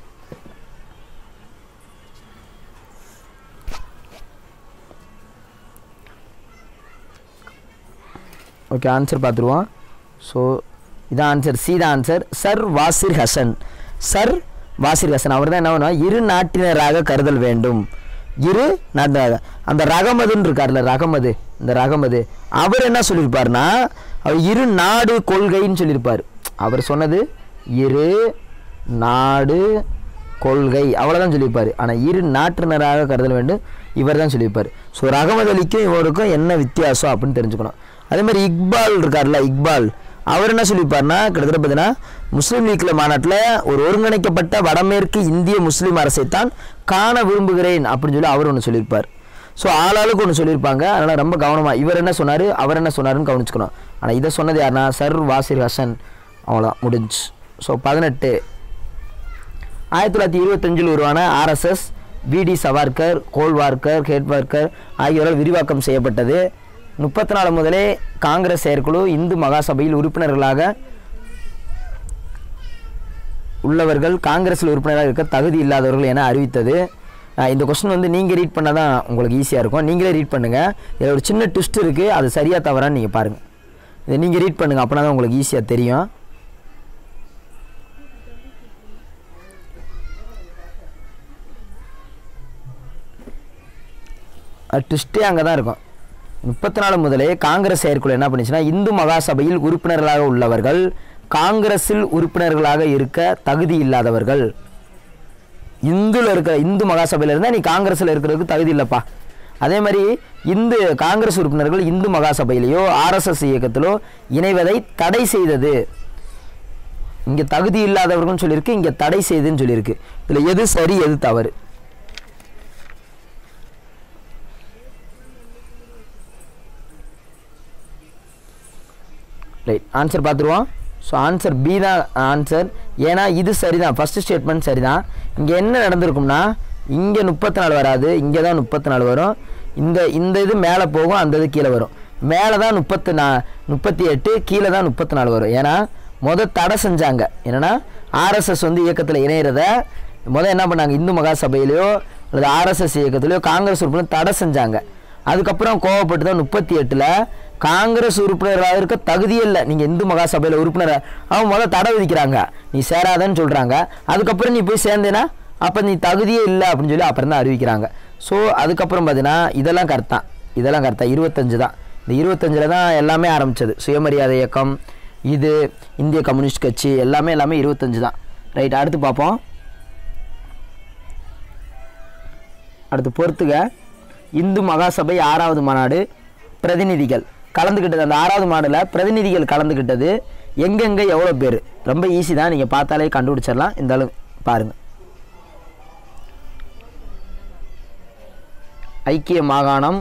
[SPEAKER 1] ஓகே ஆன்சர் பார்த்துருவோம் ஸோ இதான் ஆன்சர் சி தான் answer sir Wazir Hasan sir Wazir Hasan அவர் தான் என்ன பண்ணுவா இரு நாட்டினராக கருதல் வேண்டும் இரு நாட்டினராக அந்த ரகமதுன்னு இருக்கார்ல ரகமது இந்த ரகமது அவர் என்ன சொல்லியிருப்பார்னா அவர் இரு நாடு கொள்கைன்னு சொல்லியிருப்பார் அவர் சொன்னது இரு நாடு கொள்கை அவ்வளோதான் சொல்லியிருப்பார் ஆனால் இரு நாட்டினராக கருதல் வேண்டும் இவர் தான் சொல்லியிருப்பார் ஸோ ரகமது அலிக்கும் இவருக்கும் என்ன வித்தியாசம் அப்படின்னு தெரிஞ்சுக்கணும் அதே மாதிரி இக்பால் இருக்கார்ல இக்பால் அவர் என்ன சொல்லியிருப்பார்னா கிட்டத்தட்ட பார்த்தீங்கன்னா முஸ்லீம் லீக்கில் மாநாட்டில் ஒரு ஒருங்கிணைக்கப்பட்ட வடமேற்கு இந்திய முஸ்லீம் அரசைத்தான் காண விரும்புகிறேன் அப்படின்னு சொல்லி அவர் ஒன்று சொல்லியிருப்பார் ஸோ ஆளாளுக்கு ஒன்று சொல்லியிருப்பாங்க அதனால் ரொம்ப கவனமாக இவர் என்ன சொன்னார் அவர் என்ன சொன்னாருன்னு கவனிச்சுக்கணும் ஆனால் இதை சொன்னது யாருன்னா சர் வாசிர் ஹசன் அவ்வளோதான் முடிஞ்சு ஸோ பதினெட்டு ஆயிரத்தி தொள்ளாயிரத்தி இருபத்தஞ்சில் உருவான ஆர்எஸ்எஸ் விடி சவார்கர் கோல்வார்கர் ஹேட்வார்கர் ஆகியோரால் விரிவாக்கம் செய்யப்பட்டது முப்பத்தி நாலு முதலே காங்கிரஸ் செயற்குழு இந்து மகாசபையில் உறுப்பினர்களாக உள்ளவர்கள் காங்கிரஸில் உறுப்பினராக இருக்க தகுதி இல்லாதவர்கள் என அறிவித்தது அஹ் இந்த கொஸ்டின் வந்து நீங்கள் ரீட் பண்ணால் தான் உங்களுக்கு ஈஸியாக இருக்கும் நீங்களே ரீட் பண்ணுங்கள் இதில் ஒரு சின்ன ட்விஸ்ட் இருக்குது அது சரியாக தவறான்னு நீங்கள் பாருங்கள் இதை நீங்கள் ரீட் பண்ணுங்கள் அப்படின்னா தான் உங்களுக்கு ஈஸியாக தெரியும் ட்விஸ்ட்டே அங்கே தான் இருக்கும் முப்பத்தி நாலு முதலே காங்கிரஸ் செயற்குழு என்ன பண்ணுச்சுன்னா இந்து மகாசபையில் உறுப்பினர்களாக உள்ளவர்கள் காங்கிரஸில் உறுப்பினர்களாக இருக்க தகுதி இல்லாதவர்கள் இந்துல இருக்கிற இந்து மகாசபையில் இருந்தால் நீ காங்கிரஸில் இருக்கிறதுக்கு தகுதி இல்லைப்பா அதே மாதிரி இந்து காங்கிரஸ் உறுப்பினர்கள் இந்து மகாசபையிலேயோ ஆர்எஸ்எஸ் இயக்கத்திலோ இணைவதை தடை செய்தது இங்கே தகுதி இல்லாதவர்கள்னு சொல்லியிருக்கு இங்கே தடை செய்துன்னு சொல்லியிருக்கு இதில் எது சரி எது தவறு ரைட் ஆன்சர் பார்த்துருவோம் ஸோ ஆன்சர் பி தான் ஆன்சர் ஏன்னா இது சரிதான் ஃபஸ்ட்டு ஸ்டேட்மெண்ட் சரிதான் இங்கே என்ன நடந்திருக்கும்னா இங்கே முப்பத்தி நாலு வராது இங்கே தான் முப்பத்தி நாலு வரும் இந்த இந்த இது மேலே போகும் அந்த இது கீழே வரும் மேலே தான் முப்பத்து நா முப்பத்தி எட்டு கீழே தான் முப்பத்தி நாலு வரும் ஏன்னா முத தடை செஞ்சாங்க என்னென்னா ஆர்எஸ்எஸ் வந்து இயக்கத்தில் இணையிறத முத என்ன பண்ணாங்க இந்து மகாசபையிலையோ அல்லது ஆர்எஸ்எஸ் இயக்கத்திலையோ காங்கிரஸ் உறுப்பினர் தடை செஞ்சாங்க அதுக்கப்புறம் கோவப்பட்டு தான் முப்பத்தி எட்டில் காங்கிரஸ் உறுப்பினராக இருக்க தகுதியே இல்லை நீங்கள் இந்து மகாசபையில் உறுப்பினர் அவன் முதல்ல தடை விதிக்கிறாங்க நீ சேராதன்னு சொல்கிறாங்க அதுக்கப்புறம் நீ போய் சேர்ந்தேன்னா அப்போ நீ தகுதியே இல்லை அப்படின்னு சொல்லி அப்புறம் தான் அறிவிக்கிறாங்க ஸோ அதுக்கப்புறம் பார்த்தீங்கன்னா இதெல்லாம் கரெக்டான் இதெல்லாம் கரெக்டாக இருபத்தஞ்சு தான் இந்த இருபத்தஞ்சில் தான் எல்லாமே ஆரம்பிச்சது சுயமரியாதை இயக்கம் இது இந்திய கம்யூனிஸ்ட் கட்சி எல்லாமே எல்லாமே இருபத்தஞ்சு தான் ரைட் அடுத்து பார்ப்போம் அடுத்து பொறுத்துக இந்து மகாசபை ஆறாவது மாநாடு பிரதிநிதிகள் கலந்துக்கிட்டது அந்த ஆறாவது மாநாடில் பிரதிநிதிகள் கலந்துக்கிட்டது எங்கெங்கே எவ்வளோ பேர் ரொம்ப ஈஸி தான் நீங்கள் பார்த்தாலே கண்டுபிடிச்சிடலாம் இந்த அளவு பாருங்கள் ஐக்கிய மாகாணம்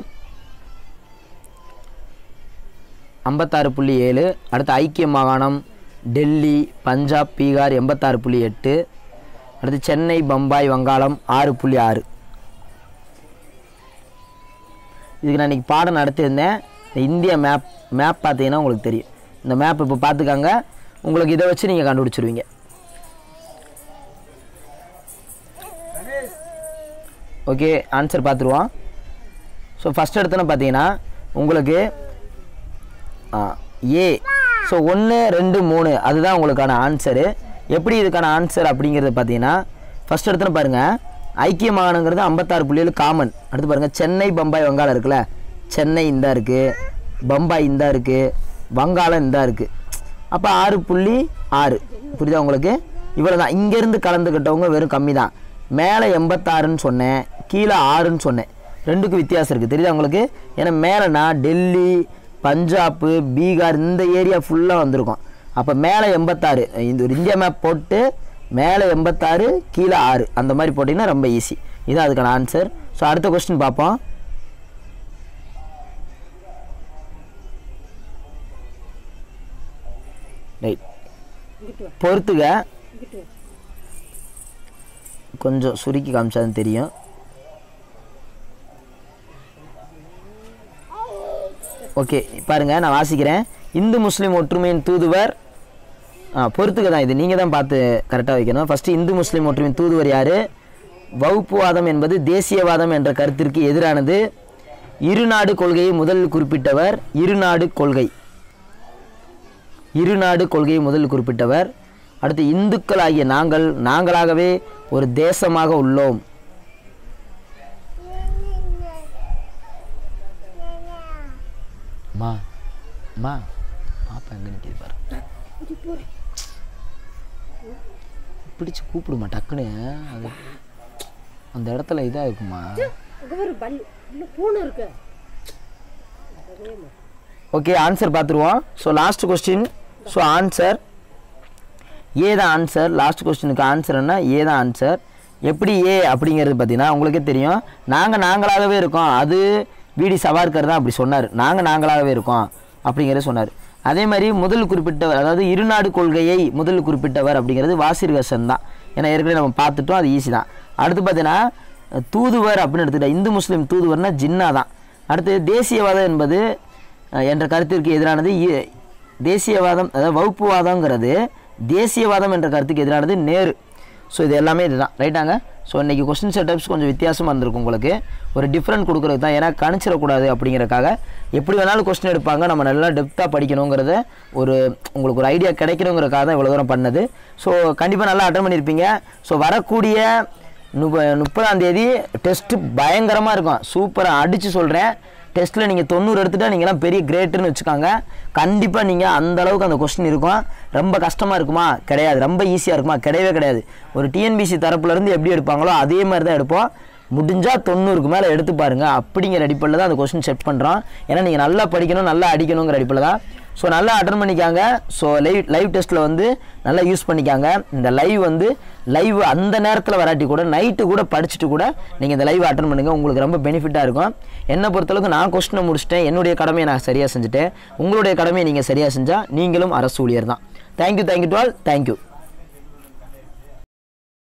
[SPEAKER 1] ஐம்பத்தாறு புள்ளி ஏழு அடுத்து ஐக்கிய மாகாணம் டெல்லி பஞ்சாப் பீகார் எண்பத்தாறு புள்ளி எட்டு அடுத்து சென்னை பம்பாய் வங்காளம் ஆறு புள்ளி ஆறு இதுக்கு நான் இன்றைக்கி பாடம் நடத்தியிருந்தேன் இந்த இந்திய மேப் மேப் பார்த்தீங்கன்னா உங்களுக்கு தெரியும் இந்த மேப் இப்போ பார்த்துக்காங்க உங்களுக்கு இதை வச்சு நீங்கள் கண்டுபிடிச்சிருவீங்க ஓகே ஆன்சர் பார்த்துருவோம் ஸோ ஃபஸ்ட் எடுத்தோன்னு பார்த்தீங்கன்னா உங்களுக்கு ஏ ஸோ ஒன்று ரெண்டு மூணு அதுதான் உங்களுக்கான ஆன்சரு எப்படி இதுக்கான ஆன்சர் அப்படிங்கிறது பார்த்தீங்கன்னா ஃபஸ்ட் எடுத்தோன்னு பாருங்கள் ஐக்கிய மாகாணங்கிறது ஐம்பத்தாறு புள்ளிகள் காமன் அடுத்து பாருங்கள் சென்னை பம்பாய் வங்காளம் இருக்குல்ல சென்னை இந்த இருக்குது பம்பாய் இந்த இருக்குது வங்காளம் இந்த இருக்குது அப்போ ஆறு புள்ளி ஆறு புரியுதா உங்களுக்கு இவ்வளோ தான் இங்கேருந்து கலந்துக்கிட்டவங்க வெறும் கம்மி தான் மேலே எண்பத்தாறுன்னு சொன்னேன் கீழே ஆறுன்னு சொன்னேன் ரெண்டுக்கும் வித்தியாசம் இருக்குது தெரியுதா உங்களுக்கு ஏன்னா மேலேனா டெல்லி பஞ்சாப்பு பீகார் இந்த ஏரியா ஃபுல்லாக வந்திருக்கும் அப்போ மேலே எண்பத்தாறு இந்த ஒரு இந்தியா மேப் போட்டு மேலே எண்பத்தாறு கீழே ஆறு அந்த மாதிரி போட்டிங்கன்னா ரொம்ப ஈஸி இது அதுக்கான ஆன்சர் ஸோ அடுத்த கொஸ்டின் பார்ப்போம் ரைட் பொறுத்துக கொஞ்சம் சுருக்கி காமிச்சாதான் தெரியும் ஓகே பாருங்க நான் வாசிக்கிறேன் இந்து முஸ்லீம் ஒற்றுமையின் தூதுவர் ஆ பொறுத்துக்க தான் இது நீங்கள் தான் பார்த்து கரெக்டாக வைக்கணும் ஃபஸ்ட்டு இந்து முஸ்லீம் ஒற்றுமையின் தூதுவர் யார் வகுப்புவாதம் என்பது தேசியவாதம் என்ற கருத்திற்கு எதிரானது இருநாடு கொள்கையை முதலில் குறிப்பிட்டவர் இருநாடு கொள்கை இருநாடு கொள்கையை முதலில் குறிப்பிட்டவர் அடுத்து இந்துக்களாகிய நாங்கள் நாங்களாகவே ஒரு தேசமாக உள்ளோம் மா மா பாப்பா எங்க நிற்கிது பாரு பிடிச்சு கூப்பிடுமா டக்குன்னு அது அந்த இடத்துல இதாக இருக்குமா
[SPEAKER 2] அங்கே ஒரு பல் இன்னும் பூனை இருக்கு
[SPEAKER 1] ஓகே ஆன்சர் பார்த்துருவோம் so last question so answer A தான் ஆன்சர் லாஸ்ட் கொஸ்டினுக்கு ஆன்சர் என்ன ஏ தான் ஆன்சர் எப்படி ஏ அப்படிங்கிறது பார்த்தீங்கன்னா உங்களுக்கே தெரியும் நாங்கள் நாங்களாகவே இருக்கோம் அது பிடி சவார்கர் தான் அப்படி சொன்னார் நாங்கள் நாங்களாகவே இருக்கோம் அப்படிங்கிறத சொன்னார் அதே மாதிரி முதல் குறிப்பிட்டவர் அதாவது இருநாடு கொள்கையை முதல் குறிப்பிட்டவர் அப்படிங்கிறது வாசிர் ஹசன் தான் ஏன்னா ஏற்கனவே நம்ம பார்த்துட்டோம் அது ஈஸி தான் அடுத்து பார்த்தீங்கன்னா தூதுவர் அப்படின்னு எடுத்துக்கிட்டா இந்து முஸ்லீம் தூதுவர்னா ஜின்னா தான் அடுத்து தேசியவாதம் என்பது அஹ், என்ற கருத்திற்கு எதிரானது இ- தேசியவாதம் அதாவது வகுப்புவாதங்கிறது தேசியவாதம் என்ற கருத்துக்கு எதிரானது நேரு ஸோ இது எல்லாமே இதுதான் ரைட்டாங்க ஸோ இன்றைக்கி கொஸ்டின் செட்டப்ஸ் கொஞ்சம் வித்தியாசமாக இருந்திருக்கும் உங்களுக்கு ஒரு டிஃப்ரெண்ட் கொடுக்குறது தான் ஏன்னா கணிச்சிடக்கூடாது அப்படிங்கிறக்காக எப்படி வேணாலும் கொஸ்டின் எடுப்பாங்க நம்ம நல்லா டெப்த்தாக படிக்கணுங்கிறத ஒரு உங்களுக்கு ஒரு ஐடியா கிடைக்கணுங்கிறக்காக தான் இவ்வளோ தூரம் பண்ணது ஸோ கண்டிப்பாக நல்லா அட்டன் பண்ணியிருப்பீங்க ஸோ வரக்கூடிய முப்ப முப்பதாம் தேதி டெஸ்ட்டு பயங்கரமாக இருக்கும் சூப்பராக அடித்து சொல்கிறேன் டெஸ்ட்டில் நீங்கள் தொண்ணூறு எடுத்துட்டா நீங்களாம் பெரிய கிரேட்டுன்னு வச்சுக்காங்க கண்டிப்பாக நீங்கள் அந்த அளவுக்கு அந்த கொஸ்டின் இருக்கும் ரொம்ப கஷ்டமாக இருக்குமா கிடையாது ரொம்ப ஈஸியாக இருக்குமா கிடையவே கிடையாது ஒரு டிஎன்பிசி தரப்புலேருந்து எப்படி எடுப்பாங்களோ அதே மாதிரி தான் எடுப்போம் முடிஞ்சால் தொண்ணூறுக்கு மேலே எடுத்து பாருங்க அப்படிங்கிற அடிப்படையில் தான் அந்த கொஸ்டின் செட் பண்ணுறோம் ஏன்னா நீங்கள் நல்லா படிக்கணும் நல்லா அடிக்கணுங்கிற அடிப்படையில் தான் ஸோ நல்லா அட்டன் பண்ணிக்காங்க ஸோ லைவ் லைவ் டெஸ்ட்டில் வந்து நல்லா யூஸ் பண்ணிக்காங்க இந்த லைவ் வந்து லைவ் அந்த நேரத்தில் வராட்டி கூட நைட்டு கூட படிச்சுட்டு கூட நீங்கள் இந்த லைவ் அட்டன் பண்ணுங்கள் உங்களுக்கு ரொம்ப பெனிஃபிட்டாக இருக்கும் என்னை பொறுத்தளவுக்கு நான் கொஸ்டினை முடிச்சிட்டேன் என்னுடைய கடமையை நான் சரியாக செஞ்சுட்டேன் உங்களுடைய கடமையை நீங்கள் சரியாக செஞ்சால் நீங்களும் அரசு ஊழியர் தான் thank you thank you to all thank you